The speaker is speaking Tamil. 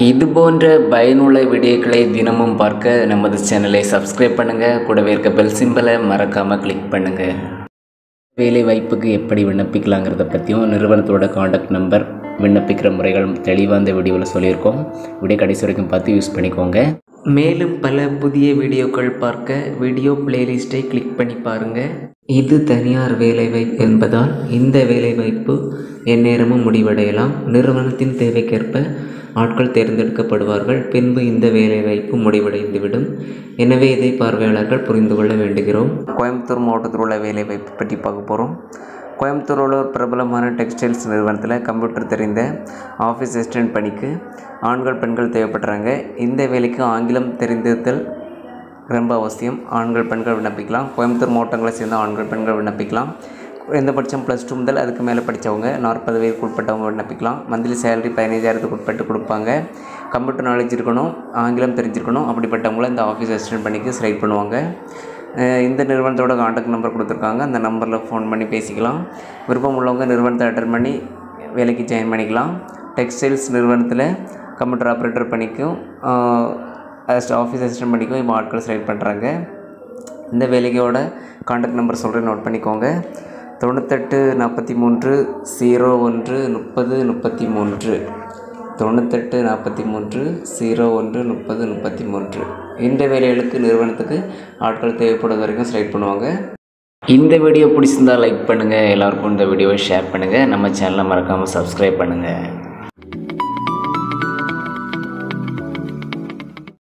இது போன்ற பயனுள்ள வீடியோக்களை தினமும் பார்க்க நமது சேனலை சப்ஸ்கிரைப் பண்ணுங்கள் கூடவே இருக்க பெல் சிம்பலை மறக்காமல் கிளிக் பண்ணுங்கள் வேலை வாய்ப்புக்கு எப்படி விண்ணப்பிக்கலாங்கிறத பற்றியும் நிறுவனத்தோட காண்டாக்ட் நம்பர் விண்ணப்பிக்கிற முறைகள் தெளிவாக இந்த வீடியோவில் சொல்லியிருக்கோம் வீடியோ கடைசி வரைக்கும் பார்த்து யூஸ் பண்ணிக்கோங்க மேலும் பல புதிய வீடியோக்கள் பார்க்க வீடியோ பிளேலிஸ்ட்டை கிளிக் பண்ணி பாருங்கள் இது தனியார் வேலைவாய்ப்பு என்பதால் இந்த வேலைவாய்ப்பு எந்நேரமும் முடிவடையலாம் நிறுவனத்தின் தேவைக்கேற்ப ஆட்கள் தேர்ந்தெடுக்கப்படுவார்கள் பின்பு இந்த வேலைவாய்ப்பு முடிவடைந்துவிடும் எனவே இதை பார்வையாளர்கள் புரிந்து கொள்ள வேண்டுகிறோம் கோயம்புத்தூர் மாவட்டத்தில் உள்ள வேலைவாய்ப்பு பற்றி பார்க்க போகிறோம் கோயம்புத்தூர் உள்ள ஒரு பிரபலமான டெக்ஸ்டைல்ஸ் நிறுவனத்தில் கம்ப்யூட்டர் தெரிந்த ஆஃபீஸ் அசிஸ்டன்ட் பணிக்கு ஆண்கள் பெண்கள் தேவைப்படுறாங்க இந்த வேலைக்கு ஆங்கிலம் தெரிந்திருத்தல் ரொம்ப அவசியம் ஆண்கள் பெண்கள் விண்ணப்பிக்கலாம் கோயம்புத்தூர் மாவட்டங்களை சேர்ந்த ஆண்கள் பெண்கள் விண்ணப்பிக்கலாம் குறைந்தபட்சம் ப்ளஸ் டூ முதல் அதுக்கு மேலே படித்தவங்க நாற்பது வயதுக்கு உட்பட்டவங்க விண்ணப்பிக்கலாம் மந்த்லி சேலரி பதினைஞ்சாயிரத்துக்கு உட்பட்டு கொடுப்பாங்க கம்ப்யூட்டர் நாலேஜ் இருக்கணும் ஆங்கிலம் தெரிஞ்சிருக்கணும் அப்படிப்பட்டவங்கள இந்த ஆஃபீஸ் அசிஸ்டன்ட் பண்ணிக்கு செலக்ட் பண்ணுவாங்க அஹ் இந்த நிறுவனத்தோட காண்டாக்ட் நம்பர் கொடுத்துருக்காங்க அந்த நம்பரில் ஃபோன் பண்ணி பேசிக்கலாம் விருப்பம் உள்ளவங்க நிறுவனத்தை அட்டன் பண்ணி வேலைக்கு ஜாயின் பண்ணிக்கலாம் டெக்ஸ்டைல்ஸ் நிறுவனத்தில் கம்ப்யூட்டர் ஆப்ரேட்டர் பண்ணிக்கும் ஆஃபீஸ் அசிஸ்டன்ட் பண்ணிக்கும் இப்போ ஆட்கள் செலக்ட் பண்ணுறாங்க இந்த வேலைக்கோட காண்டாக்ட் நம்பர் சொல்கிறேன் நோட் பண்ணிக்கோங்க தொண்ணூத்தெட்டு நாற்பத்தி மூன்று ஜீரோ ஒன்று முப்பது முப்பத்தி மூன்று தொண்ணூத்தெட்டு நாற்பத்தி மூன்று ஜீரோ ஒன்று முப்பது முப்பத்தி மூன்று இந்த வேலைகளுக்கு நிறுவனத்துக்கு ஆட்கள் தேவைப்படுவது வரைக்கும் செலக்ட் பண்ணுவாங்க இந்த வீடியோ பிடிச்சிருந்தால் லைக் பண்ணுங்கள் எல்லாருக்கும் இந்த வீடியோவை ஷேர் பண்ணுங்கள் நம்ம சேனலை மறக்காமல் சப்ஸ்கிரைப் பண்ணுங்கள்